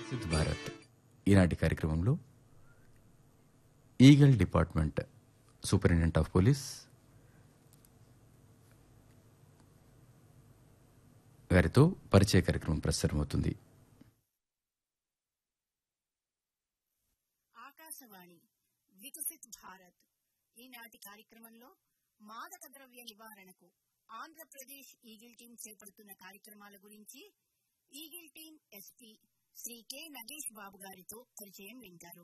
వికసిత్ భారత్ ఈనాటి కార్యక్రమంలో eagle department superintendent of police గారితో పరిచయ కార్యక్రమం ప్రసారమవుతుంది ఆకాశవాణి వికసిత్ భారత్ ఈనాటి కార్యక్రమంలో మాదక ద్రవ్య నివారణకు ఆంధ్రప్రదేశ్ ఈగిల్ టీం చేపడుతున్న కార్యక్రమాల గురించి eagle team SP Shri K Nagesh Babu గారితో పరిచయం వింటారు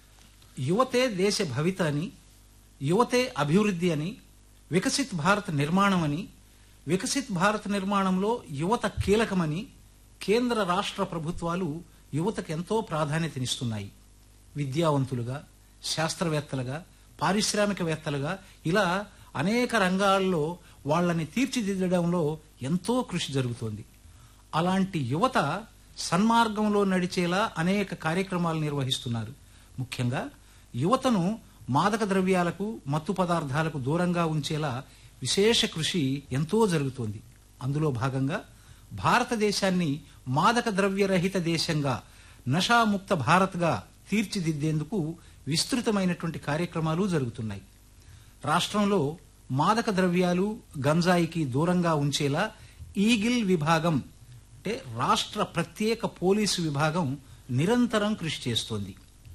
యువతే దేశ భవిత అని యువతే అభివృద్ధి అని వికసిత్ భారత్ నిర్మాణం అని వికసిత్ భారత్ నిర్మాణంలో యువత కీలకమని కేంద్ర రాష్ట్ర ప్రభుత్వాలు యువతకు ఎంతో ప్రాధాన్యతనిస్తున్నాయి విద్యావంతులుగా శాస్త్రవేత్తలుగా పారిశ్రామికవేత్తలుగా ఇలా అనేక రంగాల్లో వాళ్ళని తీర్చిదిద్దడంలో ఎంతో కృషి జరుగుతోంది అలాంటి యువత సన్మార్గంలో నడిచేలా అనేక కార్యక్రమాలు నిర్వహిస్తున్నారు ముఖ్యంగా యువతను మాదక ద్రవ్యాలకు మత్తు పదార్థాలకు దూరంగా ఉంచేలా విశేష కృషి ఎంతో జరుగుతోంది అందులో భాగంగా భారతదేశాన్ని మాదక ద్రవ్యరహిత దేశంగా నషాముక్త భారత్గా తీర్చిదిద్దేందుకు విస్తృతమైనటువంటి కార్యక్రమాలు జరుగుతున్నాయి రాష్ట్రంలో మాదక ద్రవ్యాలు గంజాయికి దూరంగా ఉంచేలా ఈగిల్ విభాగం అంటే రాష్ట్ర ప్రత్యేక పోలీసు విభాగం నిరంతరం కృషి చేస్తోంది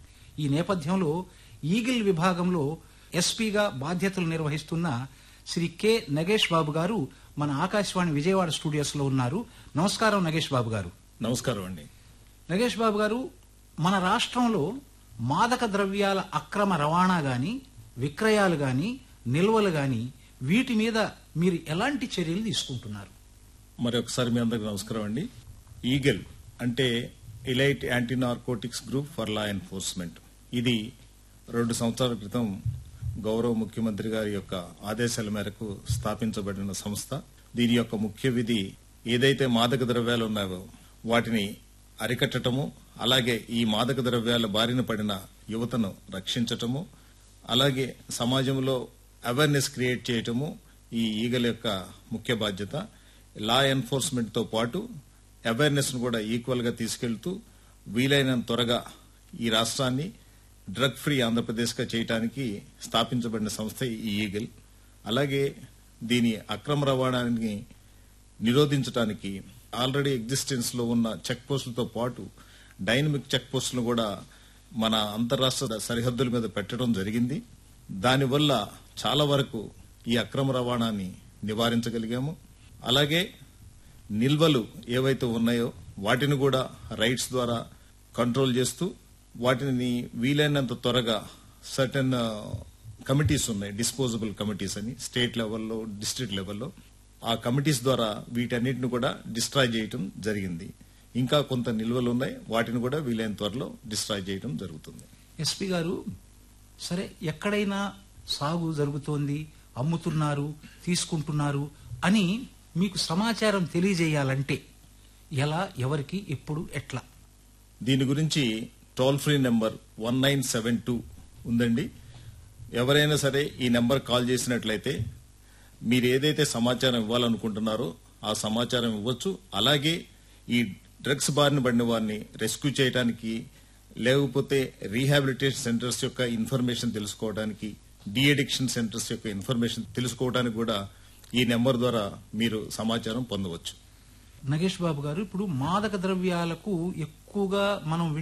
ఈ నేపథ్యంలో ఈగిల్ విభాగంలో ఎస్పీగా బాధ్యతలు నిర్వహిస్తున్న శ్రీ కె నగేష్ బాబు గారు మన ఆకాశవాణి విజయవాడ స్టూడియోస్ లో ఉన్నారు నమస్కారం నగేష్ బాబు గారు నమస్కారం అండి నగేష్ బాబు గారు మన రాష్ట్రంలో మాదక ద్రవ్యాల అక్రమ రవాణా గాని విక్రయాలు గాని నిల్వలు గాని వీటి మీద మీరు ఎలాంటి చర్యలు తీసుకుంటున్నారు మరి ఒకసారి మీ అందరికి నమస్కారం అండి ఈగల్ అంటే elite anti narcotics group for law enforcement ఇది రెండు సంవత్సరాల క్రితం గౌరవ ముఖ్యమంత్రి గారి యొక్క ఆదేశాల మేరకు స్థాపించబడిన సంస్థ దీని యొక్క ముఖ్య విధి ఏదైతే మాదక ద్రవ్యాలు ఉన్నాయో వాటిని అరికట్టటము అలాగే ఈ మాదక ద్రవ్యాల బారిన పడిన యువతను రక్షించటము అలాగే సమాజంలో అవేర్నెస్ క్రియేట్ చేయటము ఈ ఈగల యొక్క ముఖ్య బాధ్యత లా ఎన్ఫోర్స్మెంట్ తో పాటు అవేర్నెస్ ను కూడా ఈక్వల్ గా తీసుకెళ్తూ వీలైనంత త్వరగా ఈ రాష్ట్రాన్ని డ్రగ్ ఫ్రీ ఆంధ్రప్రదేశ్ గా చేయడానికి స్థాపించబడిన సంస్థ ఈ ఈగల్ అలాగే దీని అక్రమ రవాణాని నిరోధించడానికి ఆల్రెడీ ఎగ్జిస్టెన్స్ లో ఉన్న చెక్ పోస్టులతో పాటు డైనమిక్ చెక్ పోస్టులను కూడా మన అంతరాష్ట్ర సరిహద్దుల మీద పెట్టడం జరిగింది దానివల్ల చాలా వరకు ఈ అక్రమ రవాణాన్ని నివారించగలిగాము అలాగే నిల్వలు ఏవైతే ఉన్నాయో వాటిని కూడా రైట్స్ ద్వారా కంట్రోల్ చేస్తూ వాటిని వీలైనంత త్వరగా సర్టన్ కమిటీస్ ఉన్నాయి డిస్పోజబుల్ కమిటీస్ అని స్టేట్ లెవెల్లో డిస్ట్రిక్ట్ లెవెల్లో ఆ కమిటీస్ ద్వారా వీటన్నిటిని కూడా డిస్ట్రాయ్ చేయటం జరిగింది ఇంకా కొంత నిల్వలు ఉన్నాయి వాటిని కూడా వీలైన త్వరలో డిస్ట్రాయ్ చేయటం జరుగుతుంది ఎస్పీ గారు సరే ఎక్కడైనా సాగు జరుగుతోంది అమ్ముతున్నారు తీసుకుంటున్నారు అని మీకు సమాచారం తెలియజేయాలంటే ఎలా ఎవరికి ఎప్పుడు ఎట్లా దీని గురించి toll free number one nine seven two ఉందండి ఎవరైనా సరే ఈ నెంబర్ కాల్ చేసినట్లయితే మీరు ఏదైతే సమాచారం ఇవ్వాలనుకుంటున్నారో ఆ సమాచారం ఇవ్వచ్చు అలాగే ఈ డ్రగ్స్ బారిన పడిన వారిని రెస్క్యూ చేయడానికి లేకపోతే రీహాబిలిటేషన్ సెంటర్స్ యొక్క ఇన్ఫర్మేషన్ తెలుసుకోవడానికి డి అడిక్షన్ సెంటర్స్ యొక్క ఇన్ఫర్మేషన్ తెలుసుకోవడానికి కూడా ఈ నెంబర్ ద్వారా మీరు సమాచారం పొందవచ్చు నగేష్ బాబు గారు ఇప్పుడు మాదక ద్రవ్యాలకు ఎక్కువగా మనం